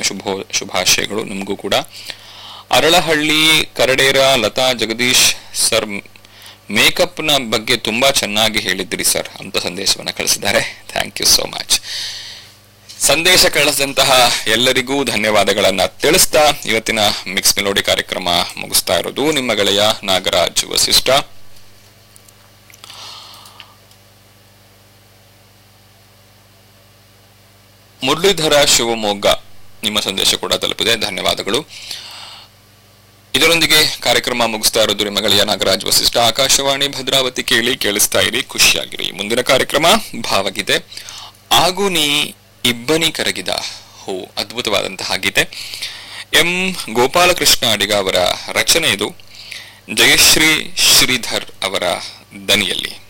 ಶುಭೋ ಶುಭಾಶಯಗಳು ನಿಮಗೂ ಕೂಡ ಅರಳಹಳ್ಳಿ ಕರಡೇರ ಲತಾ ಜಗದೀಶ್ ಸರ್ ಮೇಕಪ್ನ ಬಗ್ಗೆ ತುಂಬಾ ಚೆನ್ನಾಗಿ ಹೇಳಿದ್ರಿ ಸರ್ ಅಂತ ಸಂದೇಶವನ್ನು ಕಳಿಸಿದ್ದಾರೆ ಥ್ಯಾಂಕ್ ಯು ಸೋ ಮಚ್ ಸಂದೇಶ ಕಳಿಸಿದಂತಹ ಎಲ್ಲರಿಗೂ ಧನ್ಯವಾದಗಳನ್ನ ತಿಳಿಸ್ತಾ ಇವತ್ತಿನ ಮಿಕ್ಸ್ ಮೆಲೋಡಿ ಕಾರ್ಯಕ್ರಮ ಮುಗಿಸ್ತಾ ಇರೋದು ನಿಮ್ಮ ಗೆಳೆಯ ನಾಗರಾಜ್ ವಸಿಷ್ಠ ಮುರಳೀಧರ ಶಿವಮೊಗ್ಗ ನಿಮ್ಮ ಸಂದೇಶ ಕೂಡ ತಲುಪಿದೆ ಧನ್ಯವಾದಗಳು ಇದರೊಂದಿಗೆ ಕಾರ್ಯಕ್ರಮ ಮುಗಿಸ್ತಾ ಇರೋದು ನಿಮ್ಮ ಗೆಳೆಯ ನಾಗರಾಜ್ ವಸಿಷ್ಠ ಆಕಾಶವಾಣಿ ಭದ್ರಾವತಿ ಕೇಳಿ ಕೇಳಿಸ್ತಾ ಇರಿ ಖುಷಿಯಾಗಿರಿ ಮುಂದಿನ ಕಾರ್ಯಕ್ರಮ ಭಾವಗೀತೆ ಆಗು ನೀ ಇಬ್ಬನಿ ಕರಗಿದ ಹೋ ಅದ್ಭುತವಾದಂತಹ ಗೀತೆ ಎಂ ಗೋಪಾಲಕೃಷ್ಣ ಅಡಿಗ ಅವರ ರಚನೆ ಇದು ಜಯಶ್ರೀ ಶ್ರೀಧರ್ ಅವರ ದನಿಯಲ್ಲಿ